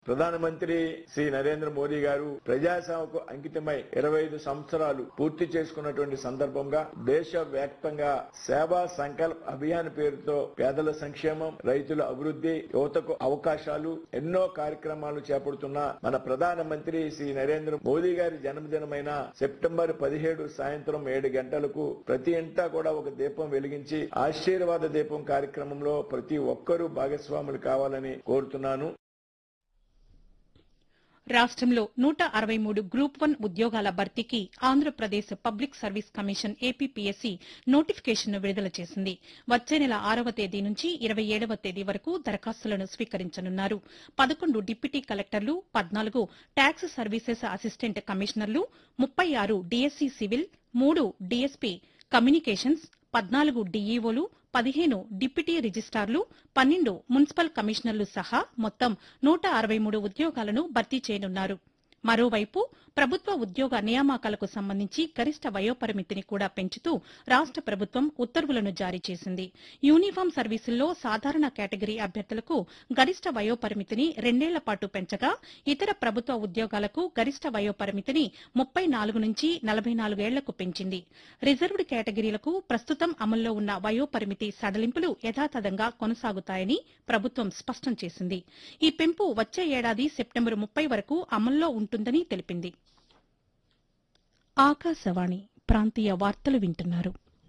ప్రధానమంత్రి శ్రీ నరేంద్ర మోదీ గారు ప్రజాసేవకు అంకితమై ఇరవై ఐదు సంవత్సరాలు పూర్తి చేసుకున్నటువంటి సందర్భంగా దేశ వ్యాప్తంగా సేవా సంకల్ప్ అభియాన్ పేరుతో పేదల సంక్షేమం రైతుల అభివృద్ధి యువతకు అవకాశాలు ఎన్నో కార్యక్రమాలు చేపడుతున్న మన ప్రధానమంత్రి శ్రీ నరేంద్ర మోదీ గారి జన్మదినమైన సెప్టెంబర్ పదిహేడు సాయంత్రం ఏడు గంటలకు ప్రతి ఇంటా కూడా ఒక దీపం వెలిగించి ఆశీర్వాద దీపం కార్యక్రమంలో ప్రతి ఒక్కరూ భాగస్వాములు కావాలని కోరుతున్నాను రాష్ట్రంలో నూట అరవై మూడు గ్రూప్ వన్ ఉద్యోగాల భర్తీకి Andhra Pradesh public service commission APPSC నోటిఫికేషన్ను విడుదల చేసింది వచ్చే నెల ఆరవ తేదీ నుంచి ఇరవై ఏడవ తేదీ వరకు దరఖాస్తులను స్వీకరించనున్నారు పదకొండు డిప్యూటీ కలెక్టర్లు పద్నాలుగు ట్యాక్స్ సర్వీసెస్ అసిస్టెంట్ కమిషనర్లు ముప్పై ఆరు డీఎస్సీ సివిల్ మూడు డీఎస్పీ కమ్యూనికేషన్స్ పద్నాలుగు డీఈఓలు పదిహేను డిప్యూటీ రిజిస్టార్లు పన్నెండు మున్సిపల్ కమిషనర్లు సహా మొత్తం నూట అరవై మూడు ఉద్యోగాలను భర్తీ చేయనున్నారు మరోవైపు ప్రభుత్వ ఉద్యోగ నియామకాలకు సంబంధించి గరిష్ట వయోపరిమితిని కూడా పెంచుతూ రాష్ట ప్రభుత్వం ఉత్తర్వులను జారీ చేసింది యూనిఫామ్ సర్వీసుల్లో సాధారణ కేటగిరీ అభ్యర్థులకు గరిష్ట వయోపరిమితిని రెండేళ్ల పాటు పెంచగా ఇతర ప్రభుత్వ ఉద్యోగాలకు గరిష్ట వయోపరిమితిని ముప్పై నాలుగు నుంచి నలభై నాలుగేళ్లకు పెంచింది రిజర్వ్డ్ కేటగిరీలకు ప్రస్తుతం అమల్లో ఉన్న వయోపరిమితి సడలింపులు యథాతథంగా కొనసాగుతాయని ప్రభుత్వం స్పష్టం చేసింది ఈ పెంపు వచ్చే ఏడాది సెప్టెంబరు ముప్పై వరకు అమల్లో ఉంటుందని తెలిపింది ఆకాశవాణి ప్రాంతీయ వార్తలు వింటున్నారు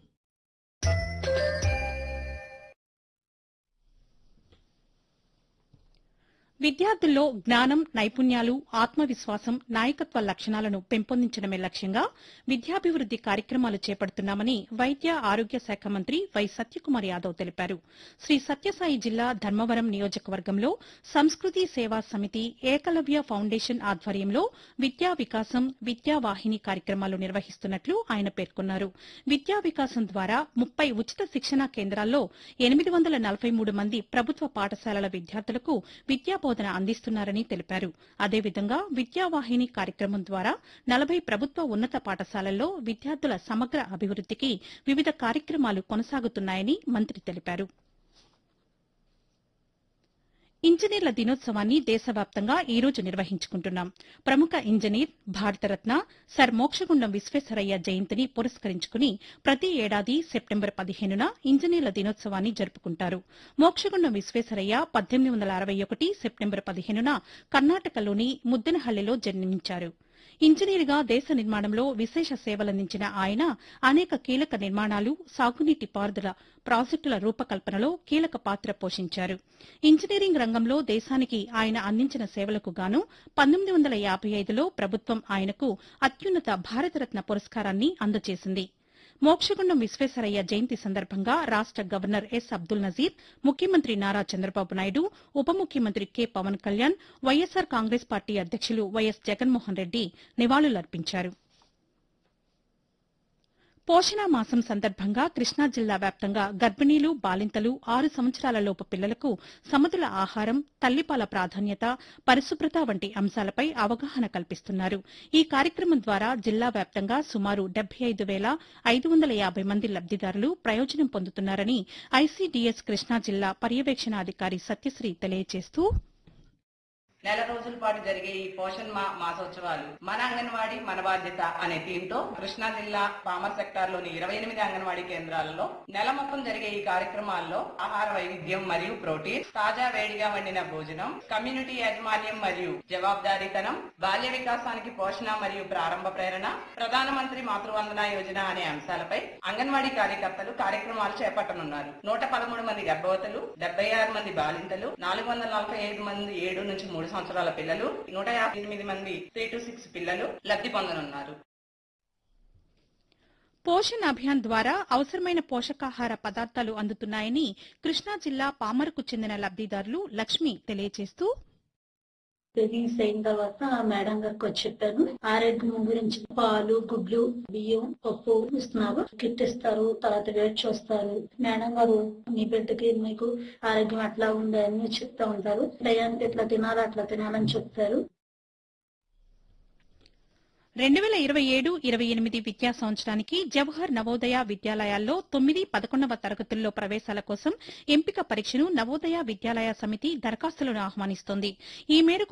విద్యార్థుల్లో జ్ఞానం నైపుణ్యాలు ఆత్మవిశ్వాసం నాయకత్వ లక్షణాలను పెంపొందించడమే లక్ష్యంగా విద్యాభివృద్ది కార్యక్రమాలు చేపడుతున్నామని వైద్య ఆరోగ్య శాఖ మంత్రి వై సత్యకుమార్ యాదవ్ తెలిపారు శ్రీ సత్యసాయి జిల్లా ధర్మవరం నియోజకవర్గంలో సంస్కృతి సేవా సమితి ఏకలవ్య ఫౌండేషన్ ఆధ్వర్యంలో విద్యా వికాసం విద్యా వాహిని కార్యక్రమాలు నిర్వహిస్తున్నట్లు ఆయన పేర్కొన్నారు విద్యా వికాసం ద్వారా ముప్పై ఉచిత శిక్షణా కేంద్రాల్లో ఎనిమిది వందల నలభై మూడు మంది ప్రభుత్వ పాఠశాలల విద్యార్థులకు విద్యా బోధన అందిస్తున్నారని తెలిపారు అదేవిధంగా విద్యావాహిని కార్యక్రమం ద్వారా నలభై ప్రభుత్వ ఉన్నత పాఠశాలల్లో విద్యార్థుల సమగ్ర అభివృద్దికి వివిధ కార్యక్రమాలు కొనసాగుతున్నాయని మంత్రి తెలిపారు ఇంజనీర్ల దినోత్సవాన్ని దేశవ్యాప్తంగా ఈ రోజు నిర్వహించుకుంటున్నాం ప్రముఖ ఇంజనీర్ భారతరత్న సర్ మోక్షగుండం విశ్వేశ్వరయ్య జయంతిని పురస్కరించుకుని ప్రతి ఏడాది సెప్టెంబర్ పదిహేనున ఇంజనీర్ల దినోత్సవాన్ని జరుపుకుంటారు మోక్షగుండం విశ్వేశ్వరయ్య పద్దెనిమిది వందల అరవై ఒకటి సెప్టెంబర్ పదిహేనున కర్ణాటకలోని ముద్దనహళ్లిలో జన్మించారు ఇంజనీర్గా దేశ నిర్మాణంలో విశేష సేవలందించిన ఆయన అనేక కీలక నిర్మాణాలు సాగునీటి పారుదల ప్రాజెక్టుల రూపకల్పనలో కీలక పాత్ర పోషించారు ఇంజనీరింగ్ రంగంలో దేశానికి ఆయన అందించిన సేవలకు గాను పంతొమ్మిది వందల యాబై ఐదులో ప్రభుత్వం ఆయనకు అత్యున్నత భారతరత్న పురస్కారాన్ని అందజేసింది మోక్షగుండం విశ్వేశ్వరయ్య జయంతి సందర్భంగా రాష్ట గవర్నర్ ఎస్ అబ్దుల్ నజీర్ ముఖ్యమంత్రి నారా చంద్రబాబు నాయుడు ఉప ముఖ్యమంత్రి K Pawan Kalyan YSR Congress party అధ్యక్షులు వైఎస్ జగన్మోహన్ రెడ్డి నివాళులర్పించారు పోషణ మాసం సందర్భంగా కృష్ణా జిల్లా వ్యాప్తంగా గర్భిణీలు బాలింతలు ఆరు సంవత్సరాల లోపు పిల్లలకు సమతుల ఆహారం తల్లిపాల ప్రాధాన్యత పరిశుభ్రత వంటి అంశాలపై అవగాహన కల్పిస్తున్నారు ఈ కార్యక్రమం ద్వారా జిల్లా వ్యాప్తంగా సుమారు డెబ్బై ఐదు వేల ఐదు వందల యాభై మంది లబ్దిదారులు ప్రయోజనం పొందుతున్నారని ఐసీడీఎస్ కృష్ణా జిల్లా పర్యవేక్షణాధికారి సత్యశ్రీ తెలియజేస్తూ నెల రోజుల పాటు జరిగే ఈ పోషణ్ మా మాసోత్సవాలు మన అంగన్వాడీ మన బాధ్యత అనే థీమ్ తో కృష్ణా జిల్లా పామర్ సెక్టార్ లోని ఇరవై ఎనిమిది అంగన్వాడీ కేంద్రాలలో నెల మొత్తం జరిగే ఈ కార్యక్రమాల్లో ఆహార వైవిధ్యం మరియు ప్రోటీన్ తాజా వేడిగా వండిన భోజనం కమ్యూనిటీ యాజమాన్యం మరియు జవాబుదారీతనం బాల్య వికాసానికి పోషణ మరియు ప్రారంభ ప్రేరణ ప్రధానమంత్రి మాతృవందన యోజన అనే అంశాలపై అంగన్వాడీ కార్యకర్తలు కార్యక్రమాలు చేపట్టనున్నారు నూట పదమూడు మంది గర్భవతులు డెబ్బై ఆరు మంది బాలింతలు నాలుగు వందల నలభై ఐదు మంది ఏడు నుంచి మూడు సంవత్సరాల పిల్లలు నూట యాభై ఎనిమిది మంది త్రీ టు సిక్స్ పిల్లలు లబ్ధి పొందనున్నారు పోషణ్ అభియాన్ ద్వారా అవసరమైన పోషకాహార పదార్థాలు అందుతున్నాయని కృష్ణా జిల్లా పామరుకు చెందిన లబ్దిదారులు లక్ష్మి తెలియజేస్తూ రిలీజ్ అయిన తర్వాత మేడం గారికి వచ్చి చెప్పాను ఆరోగ్యం గురించి పాలు గుడ్లు బియ్యం పప్పు ఇస్తున్నారు కిట్ ఇస్తారు తర్వాత వెయిట్ చూస్తారు మేడం గారు మీ బిడ్డకి మీకు ఆరోగ్యం ఎట్లా ఉంది అని చెప్తా ఉంటారు టయానికి ఇట్లా తినాలి అట్లా తినాలని చెప్తారు రెండు వేల ఇరవై ఏడు ఇరవై ఎనిమిది విద్యా సంవత్సరానికి జవహర్ నవోదయ విద్యాలయాల్లో తొమ్మిది పదకొండవ తరగతుల్లో ప్రవేశాల కోసం ఎంపిక పరీక్షను నవోదయ విద్యాలయ సమితి దరఖాస్తులను ఆహ్వానిస్తోంది ఈ మేరకు